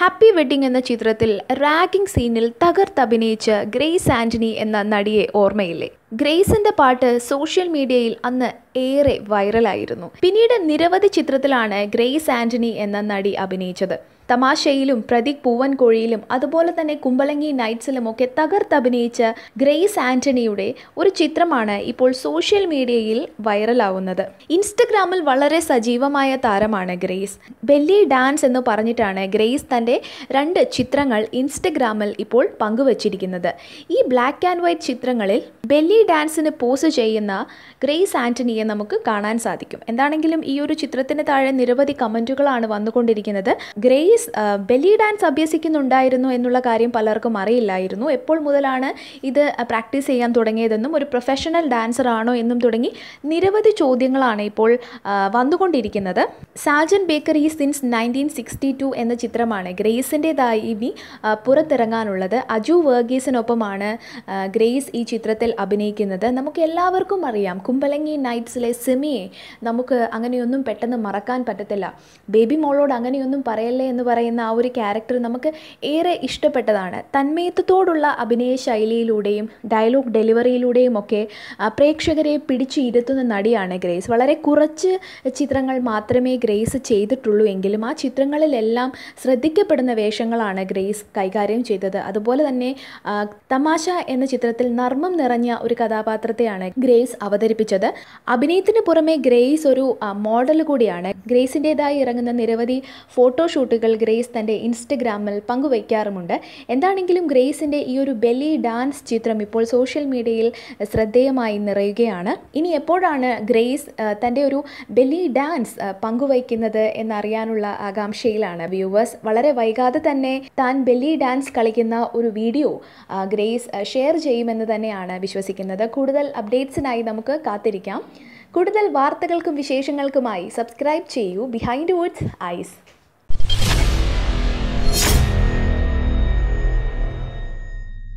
happy wedding എന്ന ചിത്രത്തിൽ ragging സീനിൽ തകർത്തഭിനയിച്ച ഗ്രേസ് ആന്റണി എന്ന നടിയെ ഓർമ്മയില്ലേ ഗ്രേസിന്റെ പാട്ട് സോഷ്യൽ മീഡിയയിൽ അന്ന് ഏറെ വൈറലായിരുന്നു പിന്നീട് നിരവധി ചിത്രത്തിലാണ് ഗ്രേസ് ആന്റണി എന്ന നടി അഭിനയിച്ചത് തമാശയിലും പ്രതീക് പൂവൻകോഴിയിലും അതുപോലെ തന്നെ കുമ്പളങ്ങി നൈറ്റ്സിലും ഒക്കെ തകർത്തഭിനയിച്ച ഗ്രേസ് ആന്റണിയുടെ ഒരു ചിത്രമാണ് ഇപ്പോൾ സോഷ്യൽ മീഡിയയിൽ വൈറലാവുന്നത് ഇൻസ്റ്റഗ്രാമിൽ വളരെ സജീവമായ താരമാണ് ഗ്രേസ് ബെല്ലി ഡാൻസ് എന്ന് പറഞ്ഞിട്ടാണ് ഗ്രേസ് തൻ്റെ രണ്ട് ചിത്രങ്ങൾ ഇൻസ്റ്റഗ്രാമിൽ ഇപ്പോൾ പങ്കുവച്ചിരിക്കുന്നത് ഈ ബ്ലാക്ക് ആൻഡ് വൈറ്റ് ചിത്രങ്ങളിൽ ബെല്ലി ഡാൻസിന് പോസ് ചെയ്യുന്ന ഗ്രേസ് ആന്റണിയെ നമുക്ക് കാണാൻ സാധിക്കും എന്താണെങ്കിലും ഈ ഒരു ചിത്രത്തിന് താഴെ നിരവധി കമൻറ്റുകളാണ് വന്നുകൊണ്ടിരിക്കുന്നത് ഗ്രേസ് ആ, ബെല്ലി ഡാൻസ് അഭ്യസിക്കുന്നുണ്ടായിരുന്നു എന്നുള്ള കാര്യം പലർക്കും അറിയില്ലായിരുന്നു എപ്പോൾ മുതലാണ് ഇത് പ്രാക്ടീസ് ചെയ്യാൻ തുടങ്ങിയതെന്നും ഒരു പ്രൊഫഷണൽ ഡാൻസർ ആണോ എന്നും തുടങ്ങി നിരവധി ചോദ്യങ്ങളാണ് ഇപ്പോൾ ആ, വന്നുകൊണ്ടിരിക്കുന്നത് സാജൻ ബേക്കറി സിൻസ് നയൻറ്റീൻ സിക്സ്റ്റി ടു എന്ന ചിത്രമാണ് ഗ്രേസിൻ്റെതായി ഇനി ആ, പുറത്തിറങ്ങാനുള്ളത് അജു വർഗീസിനൊപ്പമാണ് ആ, ഗ്രേസ് ഈ ചിത്രത്തിൽ അഭിനയിക്കുന്നത് നമുക്ക് എല്ലാവർക്കും അറിയാം കുമ്പളങ്ങി നൈറ്റ്സിലെ സിമിയെ നമുക്ക് അങ്ങനെയൊന്നും പെട്ടെന്ന് മറക്കാൻ പറ്റത്തില്ല ബേബി മോളോട് അങ്ങനെയൊന്നും പറയല്ലേ എന്ന് പറയുന്ന ആ ഒരു ക്യാരക്ടർ നമുക്ക് ഏറെ ഇഷ്ടപ്പെട്ടതാണ് തന്മയത്വത്തോടുള്ള അഭിനയ ശൈലിയിലൂടെയും ഡയലോഗ് ഡെലിവറിയിലൂടെയും ഒക്കെ ആ, പ്രേക്ഷകരെ പിടിച്ചു ഇരുത്തുന്ന നടിയാണ് ഗ്രേസ് വളരെ കുറച്ച് ചിത്രങ്ങൾ മാത്രമേ ഗ്രേസ് ചെയ്തിട്ടുള്ളൂ എങ്കിലും ആ ചിത്രങ്ങളിലെല്ലാം ശ്രദ്ധിക്കപ്പെടുന്ന വേഷങ്ങളാണ് ഗ്രേസ് കൈകാര്യം ചെയ്തത് അതുപോലെ തന്നെ ആ, തമാശ എന്ന ചിത്രത്തിൽ നർമ്മം നിറഞ്ഞ ഒരു കഥാപാത്രത്തെയാണ് ഗ്രേസ് അവതരിപ്പിച്ചത് അഭിനയത്തിന് പുറമെ ഗ്രേസ് ഒരു ആ, മോഡൽ കൂടിയാണ് ഗ്രേസിൻ്റെതായി ഇറങ്ങുന്ന നിരവധി ഫോട്ടോഷൂട്ടുകൾ ഗ്രേസ് തൻ്റെ ഇൻസ്റ്റഗ്രാമിൽ പങ്കുവയ്ക്കാറുമുണ്ട് എന്താണെങ്കിലും ഗ്രേസിൻ്റെ ഈ ഒരു ബെല്ലി ഡാൻസ് ചിത്രം ഇപ്പോൾ സോഷ്യൽ മീഡിയയിൽ ശ്രദ്ധേയമായി നിറയുകയാണ് ഇനി എപ്പോഴാണ് ഗ്രേസ് ആ, തൻ്റെ ഒരു ബെല്ലി ഡാൻസ് ആ, പങ്കുവയ്ക്കുന്നത് എന്നറിയാനുള്ള ആകാംക്ഷയിലാണ് വ്യൂവേഴ്സ് വളരെ വൈകാതെ തന്നെ താൻ ബെല്ലി ഡാൻസ് കളിക്കുന്ന ഒരു വീഡിയോ ആ, ഗ്രേസ് ആ, ഷെയർ ചെയ്യുമെന്ന് തന്നെയാണ് വിശ്വസിക്കുന്നത് കൂടുതൽ അപ്ഡേറ്റ്സിനായി നമുക്ക് കാത്തിരിക്കാം കൂടുതൽ വാർത്തകൾക്കും വിശേഷങ്ങൾക്കുമായി സബ്സ്ക്രൈബ് ചെയ്യൂ ബിഹൈൻഡ് വുഡ്സ് ഐസ്